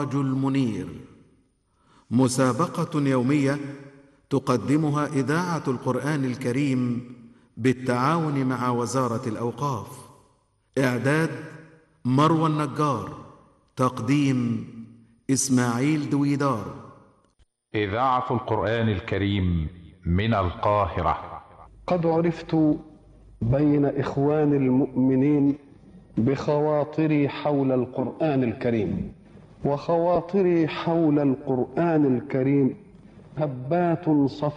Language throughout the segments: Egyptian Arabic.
السراج المنير مسابقه يوميه تقدمها اذاعه القران الكريم بالتعاون مع وزاره الاوقاف اعداد مروى النجار تقديم اسماعيل دويدار اذاعه القران الكريم من القاهره قد عرفت بين اخوان المؤمنين بخواطري حول القران الكريم وخواطري حول القران الكريم هبات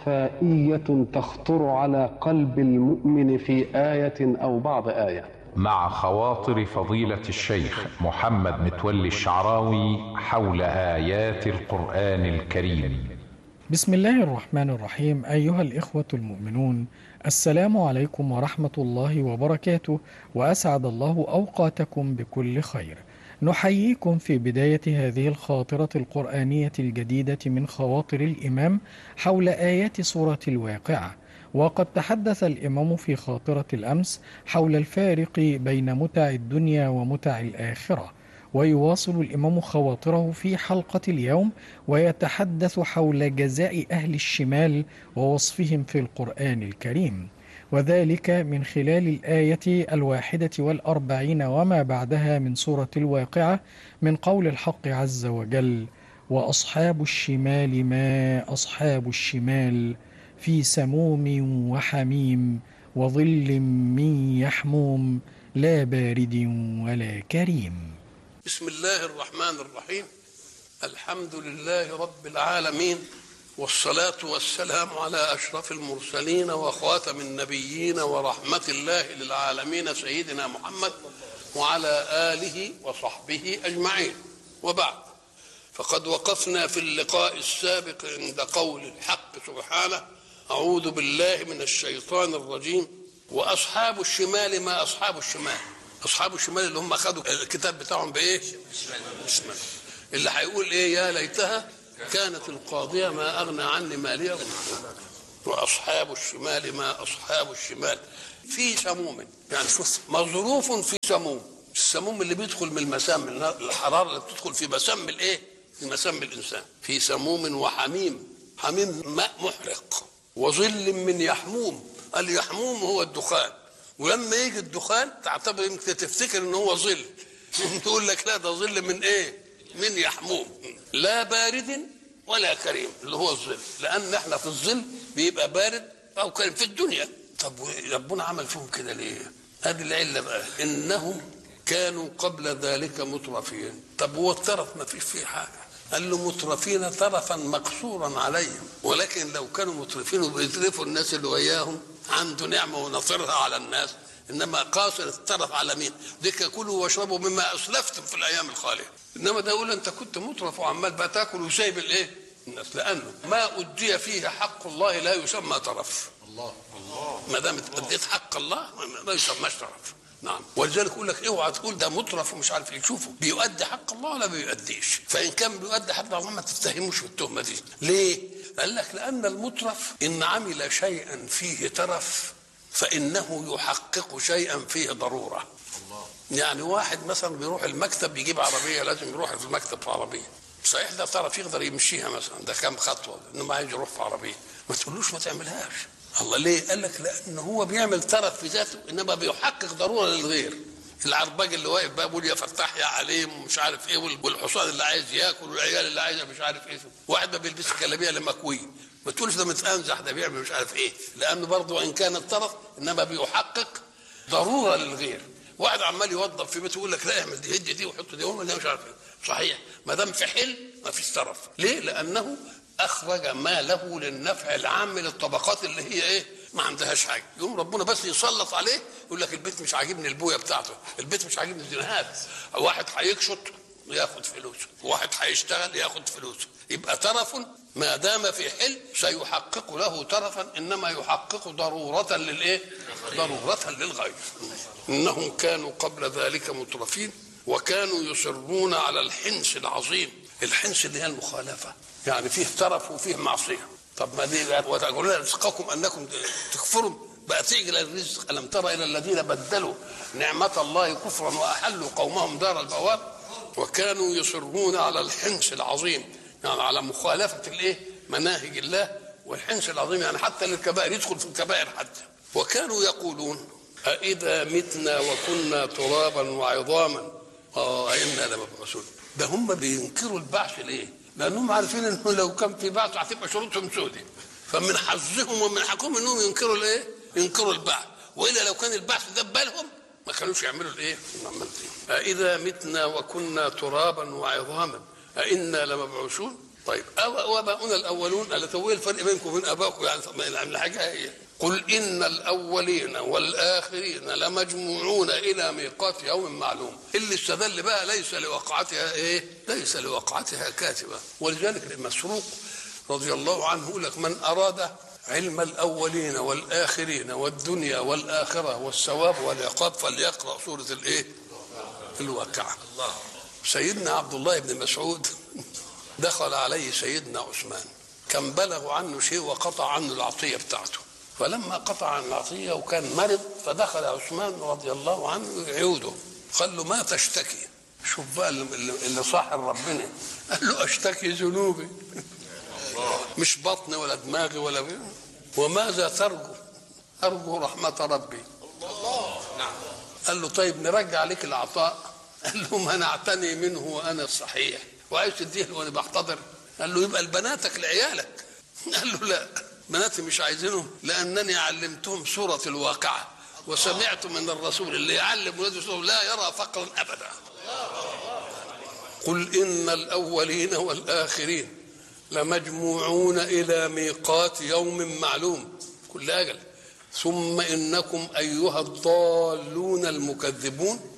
صفائيه تخطر على قلب المؤمن في ايه او بعض ايه مع خواطر فضيله الشيخ محمد متولي الشعراوي حول ايات القران الكريم بسم الله الرحمن الرحيم أيها الإخوة المؤمنون السلام عليكم ورحمة الله وبركاته وأسعد الله أوقاتكم بكل خير نحييكم في بداية هذه الخاطرة القرآنية الجديدة من خواطر الإمام حول آيات سورة الواقعة وقد تحدث الإمام في خاطرة الأمس حول الفارق بين متع الدنيا ومتع الآخرة ويواصل الإمام خواطره في حلقة اليوم ويتحدث حول جزاء أهل الشمال ووصفهم في القرآن الكريم وذلك من خلال الآية الواحدة والأربعين وما بعدها من سورة الواقعة من قول الحق عز وجل وأصحاب الشمال ما أصحاب الشمال في سموم وحميم وظل من يحموم لا بارد ولا كريم بسم الله الرحمن الرحيم الحمد لله رب العالمين والصلاة والسلام على أشرف المرسلين وخاتم النبيين ورحمة الله للعالمين سيدنا محمد وعلى آله وصحبه أجمعين وبعد فقد وقفنا في اللقاء السابق عند قول الحق سبحانه أعوذ بالله من الشيطان الرجيم وأصحاب الشمال ما أصحاب الشمال أصحاب الشمال اللي هم أخذوا الكتاب بتاعهم بإيه؟ الشمال اللي هيقول إيه يا ليتها كانت القاضية ما أغنى عني مالية وأصحاب الشمال ما أصحاب الشمال في سموم يعني شوف مظروف في سموم السموم اللي بيدخل من المسام من الحرارة اللي بتدخل في مسام الإيه؟ في مسام الإنسان في سموم وحميم حميم ماء محرق وظل من يحموم اليحموم هو الدخان ولما يجي الدخان تعتبر يمكن تفتكر ان هو ظل تقول لك لا ده ظل من ايه من يحموم لا بارد ولا كريم اللي هو الظل لان احنا في الظل بيبقى بارد او كريم في الدنيا طب ربنا عمل فيهم كده ليه هذه العله بقى انهم كانوا قبل ذلك مترفين طب هو الترف ما فيش فيه حاجه قال له مترفين ترفا مقصورا عليهم ولكن لو كانوا مترفين وبيترفوا الناس اللي وياهم عنده نعمه ونصرها على الناس انما قاصر الترف على مين؟ ذيك كلوا واشربوا مما اسلفتم في الايام الخاليه انما ده يقول انت كنت مترف وعمال بقى تاكل وسايب الايه؟ الناس لانه ما ادي فيه حق الله لا يسمى ترف الله الله ما دام اديت حق الله ما يسماش ترف نعم ولذلك يقول لك اوعى تقول ده مترف ومش عارف ايه شوفوا بيؤدي حق الله ولا بيؤديش فان كان بيؤدي حق الله ما تتهموش بالتهمه دي ليه؟ قال لك لان المترف ان عمل شيئا فيه ترف فانه يحقق شيئا فيه ضروره الله. يعني واحد مثلا بيروح المكتب يجيب عربيه لازم يروح في المكتب في عربيه صحيح ده طرف يقدر يمشيها مثلا ده كام خطوه انما عايز يروح في عربيه ما تقولوش ما تعملهاش الله ليه؟ قال لك لان هو بيعمل ترف في ذاته انما بيحقق ضروره للغير العرباج اللي واقف بقى بيقول يا فتاح يا عليم ومش عارف ايه والحصان اللي عايز ياكل والعيال اللي عايزه مش عارف ايه واحد ما بيلبسش كلابيه لما مكويه ما تقولش ده متأنزح ده بيعمل مش عارف ايه لانه برضه وان كان الطرف انما بيحقق ضروره للغير واحد عمال يوظف في بيته يقول لك لا اعمل دي هدي دي وحط دي ولا مش عارف ايه صحيح ما دام في حل ما فيش طرف ليه؟ لانه اخرج ماله للنفع العام للطبقات اللي هي ايه؟ ما عندهاش حاجه يقوم ربنا بس يسلط عليه يقول لك البيت مش عاجبني البويه بتاعته البيت مش عاجبني الدينهات واحد هيكشط ياخد فلوسه واحد هيشتغل ياخد فلوسه يبقى ترف ما دام في حل سيحقق له ترفا انما يحقق ضروره للايه ضروره للغير انهم كانوا قبل ذلك مترفين وكانوا يصرون على الحنس العظيم الحنس اللي هي المخالفه يعني فيه ترف وفيه معصيه طب ما دي وتقولون رزقكم انكم تكفروا بقى تعجل الرزق الم تر الى الذين بدلوا نعمه الله كفرا واحلوا قومهم دار البوار وكانوا يصرون على الحنس العظيم يعني على مخالفة الايه مناهج الله والحنس العظيم يعني حتى للكبائر يدخل في الكبائر حتى وكانوا يقولون أإذا متنا وكنا ترابا وعظاما اه إنا لمبعوثون ده هم بينكروا البعث ليه؟ لأنهم عارفين إنه لو كان في بعث هتبقى شروطهم سودة فمن حظهم ومن حقهم إنهم ينكروا الإيه؟ ينكروا البعث وإلا لو كان البعث ده ببالهم ما كانوش يعملوا الإيه؟ العمل دي. أإذا متنا وكنا ترابا وعظاما أإنا لمبعوثون؟ طيب أو واباؤنا الاولون قال طب ايه الفرق بينكم وبين ابائكم يعني طب ما الحاجه هي قل ان الاولين والاخرين لمجموعون الى ميقات يوم معلوم اللي استدل بقى ليس لوقعتها ايه ليس لوقعتها كاتبه ولذلك مسروق رضي الله عنه يقول لك من اراد علم الاولين والاخرين والدنيا والاخره والثواب والعقاب فليقرا سوره الايه الواقعه سيدنا عبد الله بن مسعود دخل عليه سيدنا عثمان كان بلغ عنه شيء وقطع عنه العطيه بتاعته فلما قطع عن العطيه وكان مرض فدخل عثمان رضي الله عنه يعوده قال له ما تشتكي شوف بقى اللي, اللي صاحب ربنا قال له اشتكي ذنوبي مش بطني ولا دماغي ولا بي. وماذا ترجو ارجو رحمه ربي قال له طيب نرجع لك العطاء قال له منعتني منه وانا صحيح وعايز تديه له وانا بحتضر قال له يبقى لبناتك لعيالك قال له لا بناتي مش عايزينهم لانني علمتهم سوره الواقعه وسمعت من الرسول اللي يعلم ولاده سوره لا يرى فقرا ابدا قل ان الاولين والاخرين لمجموعون الى ميقات يوم معلوم كل اجل ثم انكم ايها الضالون المكذبون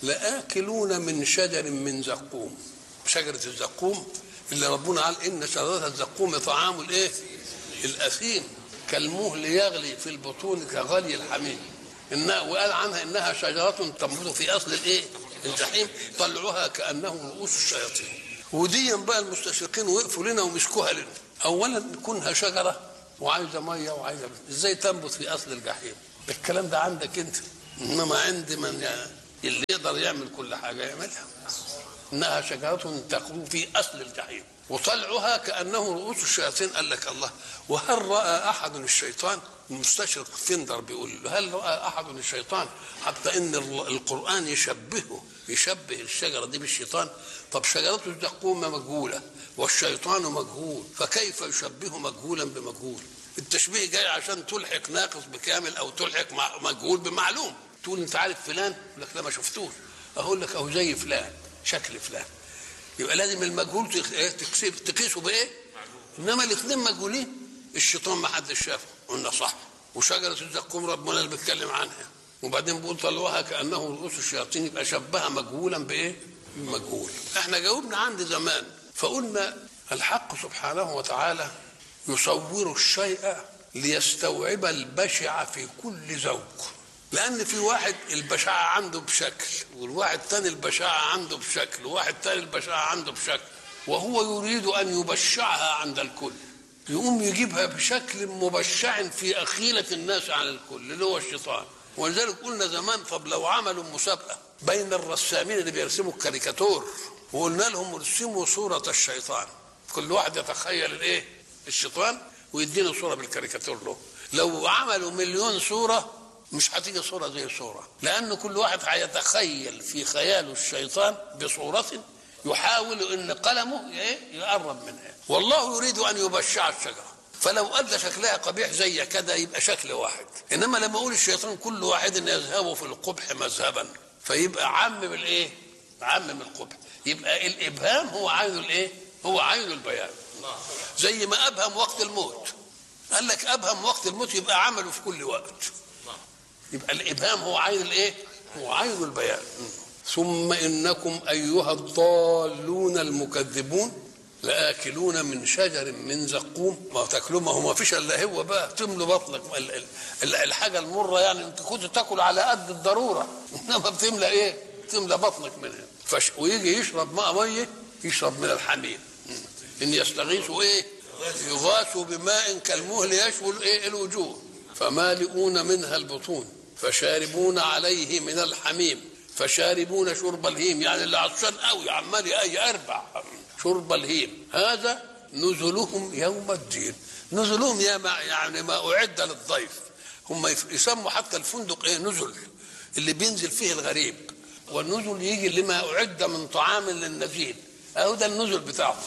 لاكلون من شجر من زقوم شجرة الزقوم اللي ربنا قال إن شجرة الزقوم طعام الإيه؟ الأثيم كالمهل يغلي في البطون كغلي الحميم إنها وقال عنها إنها شجرة تنبت في أصل الإيه؟ الجحيم طلعوها كأنه رؤوس الشياطين ودي بقى المستشرقين وقفوا لنا ومسكوها لنا أولا كونها شجرة وعايزة مية وعايزة إزاي تنبت في أصل الجحيم الكلام ده عندك أنت إنما عند من اللي يقدر يعمل كل حاجة يعملها انها شجره تخرج في اصل الجحيم وطلعها كانه رؤوس الشياطين قال لك الله وهل راى احد الشيطان المستشرق فندر بيقول له هل راى احد الشيطان حتى ان القران يشبهه يشبه الشجره دي بالشيطان طب شجره الزقوم مجهوله والشيطان مجهول فكيف يشبه مجهولا بمجهول التشبيه جاي عشان تلحق ناقص بكامل او تلحق مجهول بمعلوم تقول انت عارف فلان يقول لك لا ما شفتوش اقول لك اهو زي فلان شكل فلان يبقى لازم المجهول تقيسه بايه؟ انما الاثنين مجهولين الشيطان ما حدش شافه قلنا صح وشجره الزقوم ربنا اللي بيتكلم عنها وبعدين بيقول طلعوها كانه رؤوس الشياطين يبقى شبهها مجهولا بايه؟ مجهول احنا جاوبنا عند زمان فقلنا الحق سبحانه وتعالى يصور الشيء ليستوعب البشع في كل ذوق لان في واحد البشاعه عنده بشكل والواحد تاني البشاعه عنده بشكل وواحد تاني البشاعه عنده بشكل وهو يريد ان يبشعها عند الكل يقوم يجيبها بشكل مبشع في اخيله الناس عن الكل اللي هو الشيطان ولذلك قلنا زمان طب لو عملوا مسابقه بين الرسامين اللي بيرسموا الكاريكاتور وقلنا لهم ارسموا صوره الشيطان كل واحد يتخيل الايه الشيطان ويدينا صوره بالكاريكاتور له لو عملوا مليون صوره مش هتيجي صورة زي صورة لأن كل واحد هيتخيل في خياله الشيطان بصورة يحاول أن قلمه يقرب منها والله يريد أن يبشع الشجرة فلو أدى شكلها قبيح زي كذا يبقى شكل واحد إنما لما أقول الشيطان كل واحد يذهب في القبح مذهبا فيبقى عمم الإيه؟ عمم القبح يبقى الإبهام هو عين الإيه؟ هو عين البيان زي ما أبهم وقت الموت قال لك أبهم وقت الموت يبقى عمله في كل وقت يبقى الابهام هو عين الايه هو عين البيان ثم انكم ايها الضالون المكذبون لاكلون من شجر من زقوم ما تاكلوا ما هو ما فيش الا هو بقى تملوا بطنك الحاجه المره يعني انت كنت تاكل على قد الضروره انما بتملى ايه؟ تملى بطنك منها فش ويجي يشرب ماء ميه يشرب من الحميم ان يستغيثوا ايه؟ يغاثوا بماء كالمهل يشوي الايه؟ الوجوه فمالئون منها البطون فشاربون عليه من الحميم فشاربون شرب الهيم يعني اللي عطشان قوي عمال يربع شرب الهيم هذا نزلهم يوم الدين نزلهم يا ما يعني ما أعد للضيف هم يسموا حتى الفندق ايه نزل اللي بينزل فيه الغريب والنزل يجي لما أعد من طعام للنزيل أهو ده النزل بتاعهم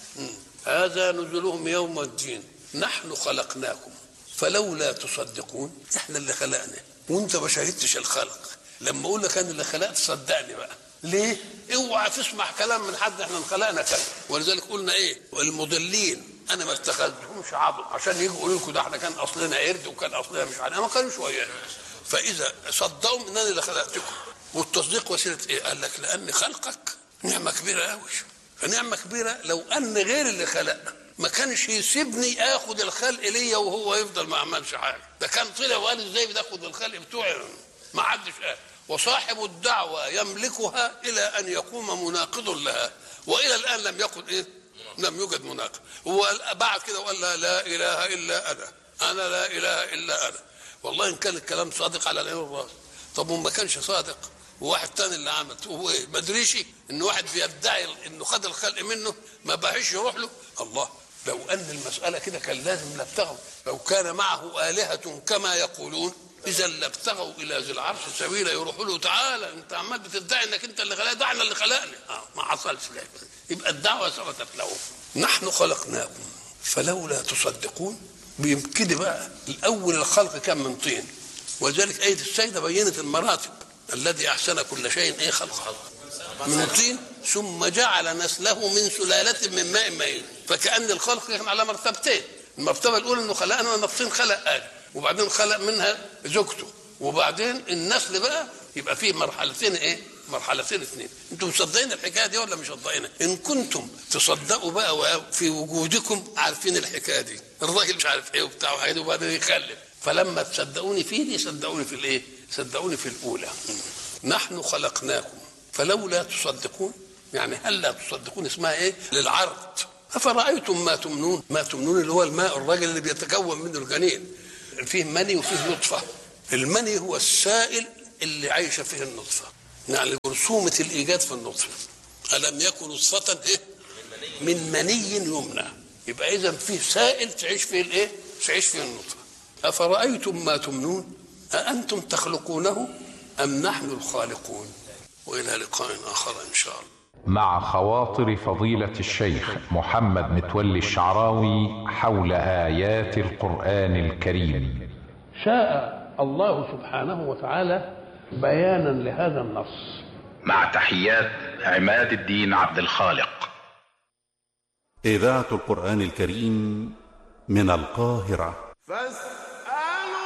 هذا نزلهم يوم الدين نحن خلقناكم فلولا تصدقون احنا اللي خلقنا وانت ما شاهدتش الخلق لما اقول لك انا اللي خلقت صدقني بقى ليه اوعى تسمع كلام من حد احنا خلقنا كذا ولذلك قلنا ايه المضلين انا ما اتخذتهمش عضو عشان يجوا يقولوا لكم ده احنا كان اصلنا قرد وكان اصلنا مش عارف ما كانوش ويانا فاذا صدقوا ان انا اللي خلقتكم والتصديق وسيله ايه؟ قال لك لان خلقك نعمه كبيره قوي فنعمه كبيره لو ان غير اللي خلق ما كانش يسيبني اخد الخلق ليا وهو يفضل ما عملش حاجه ده كان طلع وقال ازاي بتاخد الخلق بتوعي ما حدش قال وصاحب الدعوة يملكها إلى أن يقوم مناقض لها وإلى الآن لم يكن إيه؟ لم يوجد مناقض هو بعد كده وقال لا, لا إله إلا أنا أنا لا إله إلا أنا والله إن كان الكلام صادق على العين والراس طب وما كانش صادق وواحد تاني اللي عمل هو ايه ما ادريش ان واحد بيدعي انه خد الخلق منه ما بقاش يروح له الله لو ان المساله كده كان لازم نبتغوا لو كان معه الهه كما يقولون اذا لابتغوا الى ذي العرش سبيلا يروحوا له تعالى انت عمال بتدعي انك انت اللي خلقنا ده احنا اللي خلقنا آه ما حصلش ذلك يبقى الدعوه ثبتت له نحن خلقناكم فلولا تصدقون بيبتدي بقى الاول الخلق كان من طين ولذلك ايه السيده بينت المراتب الذي احسن كل شيء ايه خلقه من طين ثم جعل نسله من سلاله من ماء مهين فكان الخلق كان على مرتبتين المرتبه الاولى انه خلقنا من الطين خلق ادم وبعدين خلق منها زوجته وبعدين النسل بقى يبقى فيه مرحلتين ايه مرحلتين اثنين انتم مصدقين الحكايه دي ولا مش مصدقينها ان كنتم تصدقوا بقى في وجودكم عارفين الحكايه دي الراجل مش عارف ايه وبتاع وحاجه وبعدين يخلف فلما تصدقوني في دي صدقوني في الايه صدقوني في الاولى نحن خلقناكم فلولا تصدقون يعني هل لا تصدقون اسمها ايه للعرض افرايتم ما تمنون ما تمنون اللي هو الماء الراجل اللي بيتكون منه الجنين فيه مني وفيه نطفه المني هو السائل اللي عايشه فيه النطفه يعني رسومه الايجاد في النطفه الم يكن نطفه ايه من مني يمنى يبقى اذا فيه سائل تعيش فيه الايه تعيش فيه النطفه افرايتم ما تمنون اانتم تخلقونه ام نحن الخالقون والى لقاء اخر ان شاء الله مع خواطر فضيلة الشيخ محمد متولي الشعراوي حول آيات القرآن الكريم شاء الله سبحانه وتعالى بيانا لهذا النص مع تحيات عماد الدين عبد الخالق إذاعة القرآن الكريم من القاهرة فاستمعوا